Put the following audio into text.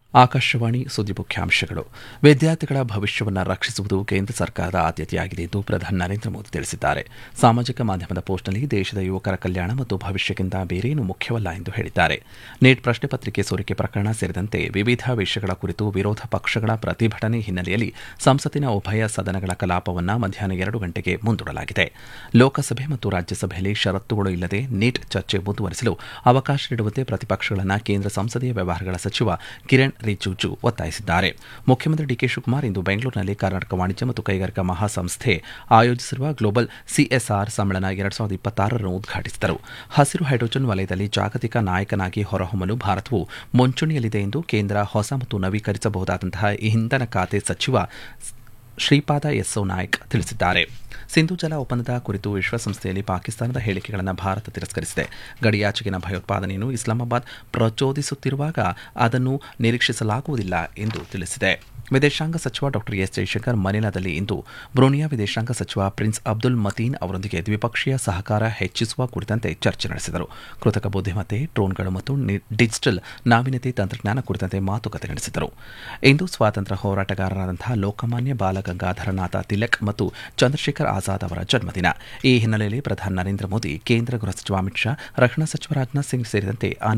ಆಕಾಶವಾಣಿ ಸುದ್ದಿ ಮುಖ್ಯಾಂಶಗಳು ವಿದ್ಯಾರ್ಥಿಗಳ ಭವಿಷ್ಯವನ್ನು ರಕ್ಷಿಸುವುದು ಕೇಂದ್ರ ಸರ್ಕಾರದ ಆದ್ಯತೆಯಾಗಿದೆ ಎಂದು ಪ್ರಧಾನಿ ನರೇಂದ್ರ ಮೋದಿ ತಿಳಿಸಿದ್ದಾರೆ ಸಾಮಾಜಿಕ ಮಾಧ್ಯಮದ ಪೋಸ್ಟ್ನಲ್ಲಿ ದೇಶದ ಯುವಕರ ಕಲ್ಯಾಣ ಮತ್ತು ಭವಿಷ್ಯಕ್ಕಿಂತ ಬೇರೇನೂ ಮುಖ್ಯವಲ್ಲ ಎಂದು ಹೇಳಿದ್ದಾರೆ ನೀಟ್ ಪ್ರಶ್ನೆ ಪತ್ರಿಕೆ ಸೋರಿಕೆ ಪ್ರಕರಣ ಸೇರಿದಂತೆ ವಿವಿಧ ವಿಷಯಗಳ ಕುರಿತು ವಿರೋಧ ಪಕ್ಷಗಳ ಪ್ರತಿಭಟನೆ ಹಿನ್ನೆಲೆಯಲ್ಲಿ ಸಂಸತ್ತಿನ ಉಭಯ ಸದನಗಳ ಕಲಾಪವನ್ನು ಮಧ್ಯಾಹ್ನ ಎರಡು ಗಂಟೆಗೆ ಮುಂದೂಡಲಾಗಿದೆ ಲೋಕಸಭೆ ಮತ್ತು ರಾಜ್ಯಸಭೆಯಲ್ಲಿ ಷರತ್ತುಗಳು ಇಲ್ಲದೆ ನೀಟ್ ಚರ್ಚೆ ಮುಂದುವರೆಸಲು ಅವಕಾಶ ನೀಡುವಂತೆ ಪ್ರತಿಪಕ್ಷಗಳನ್ನು ಕೇಂದ್ರ ಸಂಸದೀಯ ವ್ಯವಹಾರಗಳ ಸಚಿವ ಕಿರಣ್ ರಿಜಿಜು ಒತ್ತಾಯಿಸಿದ್ದಾರೆ ಮುಖ್ಯಮಂತ್ರಿ ಡಿಕೆ ಶಿವಕುಮಾರ್ ಇಂದು ಬೆಂಗಳೂರಿನಲ್ಲಿ ಕರ್ನಾಟಕ ವಾಣಿಜ್ಯ ಮತ್ತು ಕೈಗಾರಿಕಾ ಮಹಾಸಂಸ್ಥೆ ಆಯೋಜಿಸಿರುವ ಗ್ಲೋಬಲ್ ಸಿಎಸ್ಆರ್ ಸಮ್ಮೇಳನ ಎರಡ್ ಸಾವಿರದ ಇಪ್ಪತ್ತಾರರನ್ನು ಉದ್ಘಾಟಿಸಿದರು ಹಸಿರು ಹೈಡ್ರೋಜನ್ ವಲಯದಲ್ಲಿ ಜಾಗತಿಕ ನಾಯಕನಾಗಿ ಹೊರಹೊಮ್ಮಲು ಭಾರತವು ಮುಂಚೂಣಿಯಲ್ಲಿದೆ ಎಂದು ಕೇಂದ್ರ ಹೊಸ ಮತ್ತು ನವೀಕರಿಸಬಹುದಾದಂತಹ ಇಂಧನ ಖಾತೆ ಸಚಿವ ಶ್ರೀಪಾದ ಯೆಸ್ಸೋ ನಾಯಕ್ ತಿಳಿಸಿದ್ದಾರೆ ಸಿಂಧು ಜಲ ಒಪ್ಪಂದದ ಕುರಿತು ವಿಶ್ವಸಂಸ್ಥೆಯಲ್ಲಿ ಪಾಕಿಸ್ತಾನದ ಹೇಳಿಕೆಗಳನ್ನು ಭಾರತ ತಿರಸ್ಕರಿಸಿದೆ ಗಡಿಯಾಚೆಗಿನ ಭಯೋತ್ಪಾದನೆಯನ್ನು ಇಸ್ಲಾಮಾಬಾದ್ ಪ್ರಚೋದಿಸುತ್ತಿರುವಾಗ ಅದನ್ನು ನಿರೀಕ್ಷಿಸಲಾಗುವುದಿಲ್ಲ ಎಂದು ತಿಳಿಸಿದೆ ವಿದೇಶಾಂಗ ಸಚಿವ ಡಾ ಎಸ್ ಜೈಶಂಕರ್ ಮನಿಲಾದಲ್ಲಿ ಇಂದು ಬ್ರೂನಿಯಾ ವಿದೇಶಾಂಗ ಸಚಿವ ಪ್ರಿನ್ಸ್ ಅಬ್ದುಲ್ ಮತೀನ್ ಅವರೊಂದಿಗೆ ದ್ವಿಪಕ್ಷೀಯ ಸಹಕಾರ ಹೆಚ್ಚಿಸುವ ಕುರಿತಂತೆ ಚರ್ಚೆ ನಡೆಸಿದರು ಕೃತಕ ಬುದ್ದಿಮತ್ತೆ ಡ್ರೋನ್ಗಳು ಮತ್ತು ಡಿಜಿಟಲ್ ನಾವೀನ್ಯತೆ ತಂತ್ರಜ್ಞಾನ ಕುರಿತಂತೆ ಮಾತುಕತೆ ನಡೆಸಿದರು ಇಂದು ಸ್ವಾತಂತ್ರ್ಯ ಹೋರಾಟಗಾರರಾದಂತಹ ಲೋಕಮಾನ್ಯ ಬಾಲಗಂಗಾಧರನಾಥ ತಿಲಕ್ ಮತ್ತು ಚಂದ್ರಶೇಖರ್ ಆಜಾದ್ ಅವರ ಜನ್ಮದಿನ ಈ ಹಿನ್ನೆಲೆಯಲ್ಲಿ ಪ್ರಧಾನಿ ನರೇಂದ್ರ ಮೋದಿ ಕೇಂದ್ರ ಗೃಹ ಸಚಿವ ಅಮಿತ್ ಶಾ ರಕ್ಷಣಾ ಸಚಿವ ರಾಜನಾಥ್ ಸಿಂಗ್ ಸೇರಿದಂತೆ